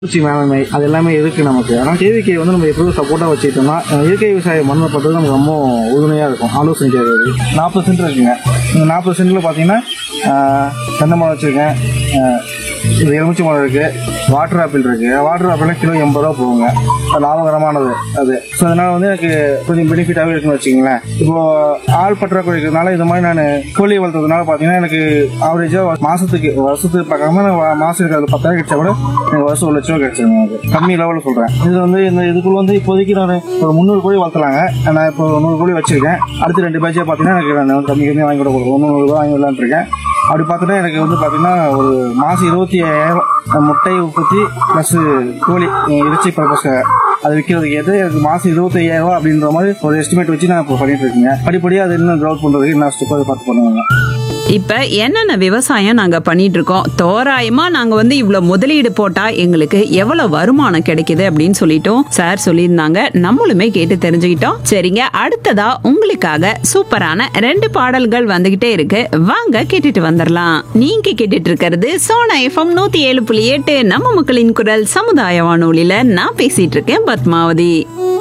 பூச்சி மேலாண்மை அது எல்லாமே இருக்கு நமக்கு ஆனால் கேவிகே வந்து நம்ம எப்போதும் சப்போர்ட்டாக வச்சுக்கிட்டோம்னா அஹ், இயற்கை விவசாயம் மண்ணை பண்றது நமக்கு ரொம்ப உறுதுணையாக இருக்கும் ஆலோசனை கேட்கறது நாற்பது சென்ட் இருக்குங்க இந்த நாற்பது சென்ட்டில் பார்த்தீங்கன்னா அஹ், தென்னை மரம் வச்சுருக்கேன் இது எலுமிச்சை மரம் இருக்கு வாட்டர் ஆப்பிள் இருக்கு வாட்டர் ஆப்பிள் கிலோ எண்பது ரூபா போகுங்க அது லாபகரமானது அது ஸோ அதனால வந்து எனக்கு கொஞ்சம் பெனிஃபிட்டாகவே இருக்குன்னு வச்சுங்களேன் இப்போ ஆள் பற்றாக்குறை இருக்கிறதுனால இந்த மாதிரி நான் கோழி வளர்த்ததுனால பார்த்தீங்கன்னா எனக்கு ஆவரேஜாக மாசத்துக்கு வருஷத்துக்கு பார்க்காம நான் வா- மாசம் இருக்கிறது பத்தாயிரம் கிடைச்சா கூட எனக்கு வருஷம் ஒரு லட்ச ரூபா கிடைச்சிருங்க எனக்கு கம்மி லெவலில் சொல்கிறேன் இது வந்து இந்த இதுக்குள்ள வந்து இப்போதைக்கு நான் ஒரு முந்நூறு கோழி வளர்த்தலாங்க நான் இப்போ நூறு கோழி வச்சிருக்கேன் அடுத்த ரெண்டு பேட்சாக பார்த்தீங்கன்னா எனக்கு நான் வந்து கம்மி கம்மி வாங்கி கூட கொடுக்கும் நூறு ரூபா வாங்கி விடலான்னு இருக்கேன் அப்படி பார்த்துட்டா எனக்கு வந்து பார்த்தீங்கன்னா ஒரு மாதம் இருபத்தி ஐயாயிரம் முட்டை உற்பத்தி ப்ளஸ் கோழி அஹ், இறைச்சி பர்பஸ்க்காக அது விற்கிறதுக்கு ஏற்று எனக்கு மாதம் இருபத்தி ஐயாயிரம் ரூபா அப்படின்ற மாதிரி ஒரு எஸ்டிமேட் வச்சு நான் இப்போ பண்ணிட்டு இருக்கேங்க படிப்படியாக அது இன்னும் க்ரௌத் பண்ணுறதுக்கு இன்னும் ஸ்டெப் பார்த்து பண்ணுவாங்க இப்ப என்னென்ன விவசாயம் நாங்க பண்ணிட்டு இருக்கோம் தோராயமா நாங்க வந்து இவ்வளவு முதலீடு போட்டா எங்களுக்கு எவ்வளவு வருமானம் கிடைக்குது அப்படின்னு சொல்லிட்டோம் சார் சொல்லியிருந்தாங்க நம்மளுமே கேட்டு தெரிஞ்சுக்கிட்டோம் சரிங்க அடுத்ததா உங்களுக்காக சூப்பரான ரெண்டு பாடல்கள் வந்துகிட்டே இருக்கு வாங்க கேட்டுட்டு வந்துடலாம் நீங்க கேட்டுட்டு இருக்கிறது சோனா எஃப்எம் நூத்தி ஏழு புள்ளி எட்டு நம்ம மக்களின் குரல் சமுதாய வானொலியில நான் பேசிட்டு இருக்கேன் பத்மாவதி